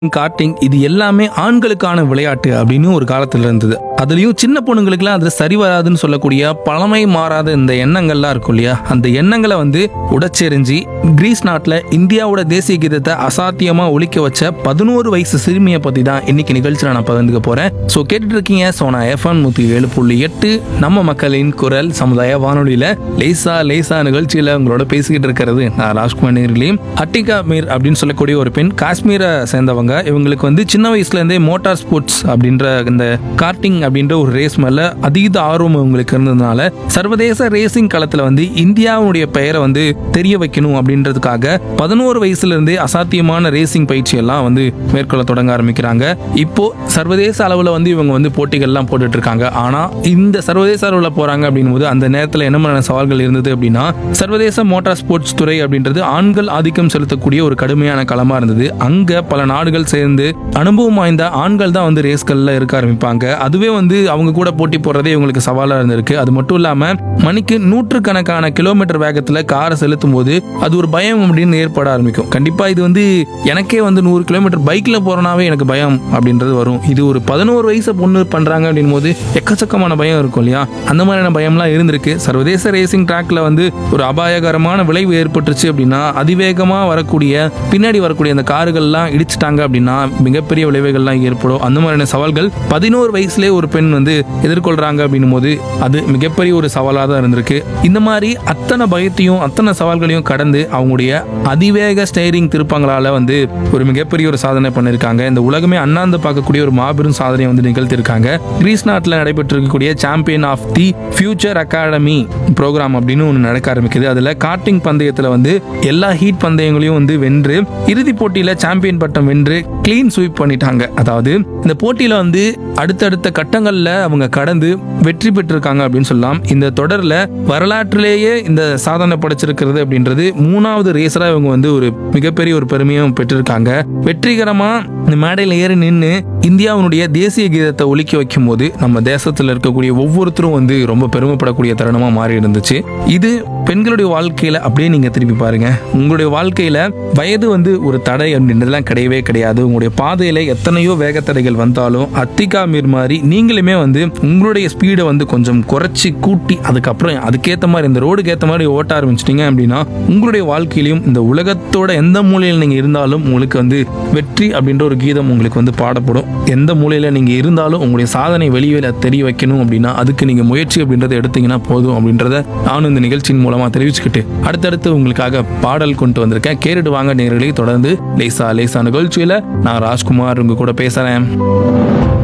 guarding இது எல்லாமே ஆண்களுக்கான விளையாட்டு அப்படின்னு ஒரு காலத்துல இருந்தது அதுலயும் சின்ன பொண்ணுங்களுக்குலாம் அதுல சரி வராதுன்னு சொல்லக்கூடிய பழமை மாறாத இந்த எண்ணங்கள்லாம் இருக்கும் இல்லையா அந்த எண்ணங்களை வந்து உடைச்செறிஞ்சு கிரீஸ் நாட்டுல இந்தியாவோட தேசிய கீதத்தை அசாத்தியமா ஒழிக்க வச்ச பதினோரு வயசு சிறுமியை பத்தி தான் இன்னைக்கு நிகழ்ச்சியில நான் பகிர்ந்துக்க போறேன் ஸோ கேட்டுட்டு இருக்கீங்க சோனா எஃப்எம் நூத்தி ஏழு புள்ளி எட்டு நம்ம மக்களின் குரல் சமுதாய வானொலியில லேசா லேசா நிகழ்ச்சியில உங்களோட பேசிக்கிட்டு இருக்கிறது நான் ராஜ்குமார் நேர்களையும் அட்டிகா மீர் அப்படின்னு சொல்லக்கூடிய ஒரு பெண் காஷ்மீரை சேர்ந்தவங்க இவங்களுக்கு வந்து சின்ன வயசுல இருந்தே மோட்டார் ஸ்போர்ட்ஸ் அப்படின்ற இந்த கார்டிங் அப்படின்ற ஒரு ரேஸ் மேல அதீத ஆர்வம் இவங்களுக்கு இருந்ததுனால சர்வதேச ரேசிங் களத்துல வந்து இந்தியாவுடைய பெயரை வந்து தெரிய வைக்கணும் அப்படின்றதுக்காக பதினோரு வயசுல இருந்தே அசாத்தியமான ரேசிங் பயிற்சி எல்லாம் வந்து மேற்கொள்ள தொடங்க ஆரம்பிக்கிறாங்க இப்போ சர்வதேச அளவுல வந்து இவங்க வந்து போட்டிகள்லாம் போட்டுட்டு இருக்காங்க ஆனா இந்த சர்வதேச அளவுல போறாங்க அப்படின்னும் போது அந்த நேரத்துல என்ன மாதிரியான சவால்கள் இருந்தது அப்படின்னா சர்வதேச மோட்டார் ஸ்போர்ட்ஸ் துறை அப்படின்றது ஆண்கள் ஆதிக்கம் செலுத்தக்கூடிய ஒரு கடுமையான களமா இருந்தது அங்க பல நாடுகள் சேர்ந்து அனுபவம் வாய்ந்த ஆண்கள் தான் வந்து ரேஸ்கள்ல இருக்க ஆரம்பிப்பாங்க அதுவே வந்து அவங்க கூட போட்டி போடுறதே இவங்களுக்கு சவாலா இருந்திருக்கு அது மட்டும் இல்லாம மணிக்கு நூற்றுக்கணக்கான கிலோமீட்டர் வேகத்துல காரை செலுத்தும் போது அது ஒரு பயம் அப்படின்னு ஏற்பட ஆரம்பிக்கும் கண்டிப்பா இது வந்து எனக்கே வந்து நூறு கிலோமீட்டர் பைக்ல போறனாவே எனக்கு பயம் அப்படின்றது வரும் இது ஒரு பதினோரு வயசு பொண்ணு பண்றாங்க அப்படின் போது எக்கச்சக்கமான பயம் இருக்கும் இல்லையா அந்த மாதிரியான பயம்லாம் இருந்திருக்கு சர்வதேச ரேசிங் ட்ராக்ல வந்து ஒரு அபாயகரமான விளைவு ஏற்பட்டுருச்சு அப்படின்னா அதிவேகமா வரக்கூடிய பின்னாடி வரக்கூடிய அந்த கார்கள்லாம் இடிச்சிட்டாங்க அப்படின்னா மிகப்பெரிய விளைவுகள்லாம் ஏற்படும் அந்த மாதிரியான சவால்கள் பதினோரு வயசுலேயே ஒரு பெண் வந்து எதிர்கொள்றாங்க அப்படின்னும் போது அது மிகப்பெரிய ஒரு சவாலாக தான் இருந்திருக்கு இந்த மாதிரி அத்தனை பயத்தையும் அத்தனை சவால்களையும் கடந்து அவங்களுடைய அதிவேக ஸ்டைரிங் திருப்பங்களால வந்து ஒரு மிகப்பெரிய ஒரு சாதனை பண்ணியிருக்காங்க இந்த உலகமே அண்ணாந்து பார்க்கக்கூடிய ஒரு மாபெரும் சாதனையை வந்து நிகழ்த்தியிருக்காங்க கிரீஸ் நாட்டில் நடைபெற்று இருக்கக்கூடிய champion of the future academy programme அப்படின்னு ஒன்று நடக்க ஆரம்பிக்குது அதில் கார்டிங் பந்தயத்தில் வந்து எல்லா ஹீட் பந்தயங்களையும் வந்து வென்று இறுதிப் போட்டியில் சாம்பியன் பட்டம் வென்று க்ளீன் ஸ்வீப் பண்ணிட்டாங்க அதாவது இந்த போட்டியில் வந்து அடுத்தடுத்த கட்டங்களில் அவங்க கடந்து வெற்றி பெற்றிருக்காங்க அப்படின்னு சொல்லலாம் இந்த தொடரில் வரலாற்றிலேயே இந்த சாதனை படைச்சிருக்கிறது அப்படின்றது மூணாவது ரேசரா இவங்க வந்து ஒரு மிகப்பெரிய ஒரு பெருமையும் பெற்றிருக்காங்க வெற்றிகரமா இந்த மேடையில் ஏறி நின்று இந்தியாவினுடைய தேசிய கீதத்தை ஒலிக்க வைக்கும் போது நம்ம தேசத்தில் இருக்கக்கூடிய ஒவ்வொருத்தரும் வந்து ரொம்ப பெருமைப்படக்கூடிய தருணமா மாறி இருந்துச்சு இது பெண்களுடைய வாழ்க்கையில அப்படியே நீங்க திருப்பி பாருங்க உங்களுடைய வாழ்க்கையில வயது வந்து ஒரு தடை அப்படின்றதுலாம் கிடையவே கிடையாது உங்களுடைய பாதையில எத்தனையோ வேகத்தடைகள் வந்தாலும் அத்திகா மீர் மாதிரி நீங்களுமே வந்து உங்களுடைய ஸ்பீடை வந்து கொஞ்சம் குறைச்சி கூட்டி அதுக்கப்புறம் அதுக்கேற்ற மாதிரி இந்த ரோடுக்கு ஏற்ற மாதிரி ஓட்ட ஆரம்பிச்சிட்டீங்க அப்படின்னா உங்களுடைய வாழ்க்கையிலையும் இந்த உலகத்தோட எந்த மூலையில் நீங்க இருந்தாலும் உங்களுக்கு வந்து வெற்றி அப்படின்ற ஒரு கீதம் உங்களுக்கு வந்து பாடப்படும் எந்த மூலையில நீங்க இருந்தாலும் உங்களுடைய சாதனை வெளியில தெரிய வைக்கணும் அப்படின்னா அதுக்கு நீங்க முயற்சி அப்படின்றத எடுத்தீங்கன்னா போதும் அப்படின்றத நானும் இந்த நிகழ்ச்சியின் மூலமா தெரிவிச்சுக்கிட்டு அடுத்தடுத்து உங்களுக்காக பாடல் கொண்டு வந்திருக்கேன் கேட்டுட்டு வாங்க நேர்களே தொடர்ந்து லேசா லேசா நிகழ்ச்சியில நான் ராஜ்குமார் உங்க கூட பேசுறேன்